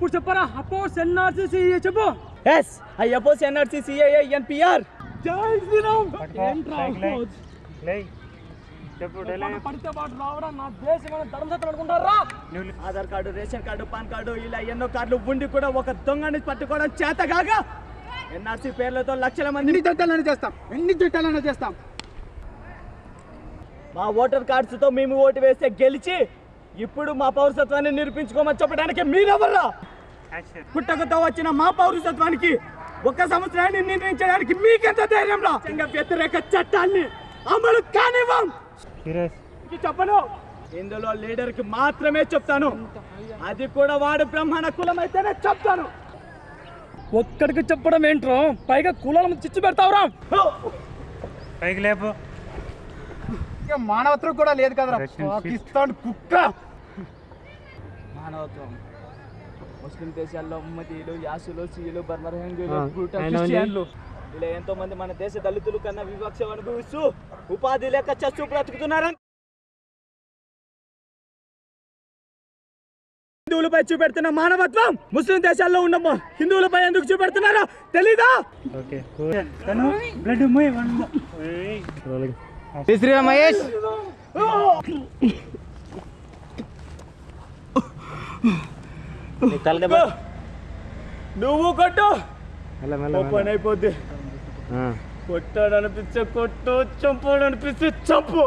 ఇప్పుడు చెప్పరా oppose NRCC చెప్పు yes I oppose NRC CIA NPR జై శ్రీరామ్ పట్టుకో, ఏంట్రా పైకి లే. అపోజ్? లే చెప్పు డైలాగ్ ఎక్కడ పడితే వాడు రావడం నా దేశమైన ధర్మసత్వం అనుకుంటారా నువ్వు Aadhaar card ration card PAN card ఇలా ఎన్నో కార్డులు ఉండి కూడా ఒక దొంగని పట్టుకోవడం చేత కాగా ఎన్ఆర్సీ పేర్లతో లక్షల మంది ఎన్ని చట్టాలైనా చేస్తాం ఎన్ని చట్టాలైనా చేస్తాం మా ఓటర్ కార్డ్స్ తో మేము ఓటు వేస్తే గెలిచి ఇప్పుడు మా పౌరసత్వాన్ని నిరూపించుకోమని చెప్పడానికి మీరెవర్రా యాక్షన్ పుట్టకతో వచ్చిన మా పౌరసత్వానికి ఒక సంవత్సరాన్ని నిర్ణయించడానికి మీకెంత ధైర్యం రా వ్యతిరేక చట్టాన్ని అమలు కానివ్వం సీరియస్ ఇది చెప్పను ఇందులో లీడర్ కి మాత్రమే చెప్తాను అది కూడా వాడు బ్రహ్మణ కులం అయితేనే చెప్తాను ఒక్కడికి చెప్పడం ఏంట్రో పైగా కులాలను చిచ్చు పెడతావురా పైకి లేపు ఇక మానవత్వం కూడా లేదు కదరా Russian shit. పాకిస్తాన్ కుక్క మానవత్వం ముస్లిం దేశాల్లో ఉమ్మదీలు యాసులు సీలు బర్మరహంగులు ఆ, గూట ఆయన ఉంది. క్రిస్టియన్లు ఇలా ఎంతో మంది మన దేశ దళితులు కన్నా వివక్ష అనుభవిస్తూ ఉపాధి లేక చచ్చు బ్రతుకుతున్నారని హిందువులపై చూపెడుతున్న మానవత్వం ముస్లిం దేశాల్లో ఉన్న మ- హిందువులపై ఎందుకు చూపెడుతున్నారో తెలీదా ఓకే తను బ్లడ్ మూయ్ వన్ శ్రీరామ్ మహేష్ నువ్వు కొట్టు మెల్ల మెల్ల ఓపెన్ అయిపోద్ది కొట్టాడు అనిపిస్తే కొట్టు చంపాడు అనిపిస్తే చంపు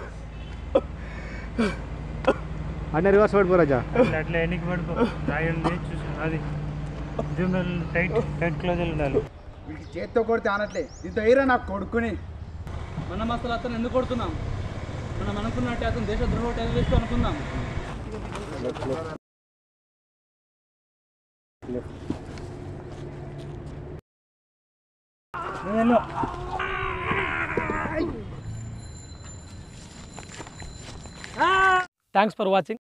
అన్న రివర్స్ పడిపోరాజా అట్లా అట్లా ఎన్నికి పడుకో రాయి ఉంది చూసి అది జూమ్ టైట్ టైట్ క్లోజ్ ఉండాలి వీటి చేత్తో కొడితే అనట్లే ఇంత ఎయిరా నాకు కొడుకుని మనం అసలు అతను ఎందుకు కొడుతున్నాం మనం అనుకున్నట్టే అతను దేశ ద్రోహ టెర్రరిస్ట్ అనుకుందాం థ్యాంక్స్ ఫర్ వాచింగ్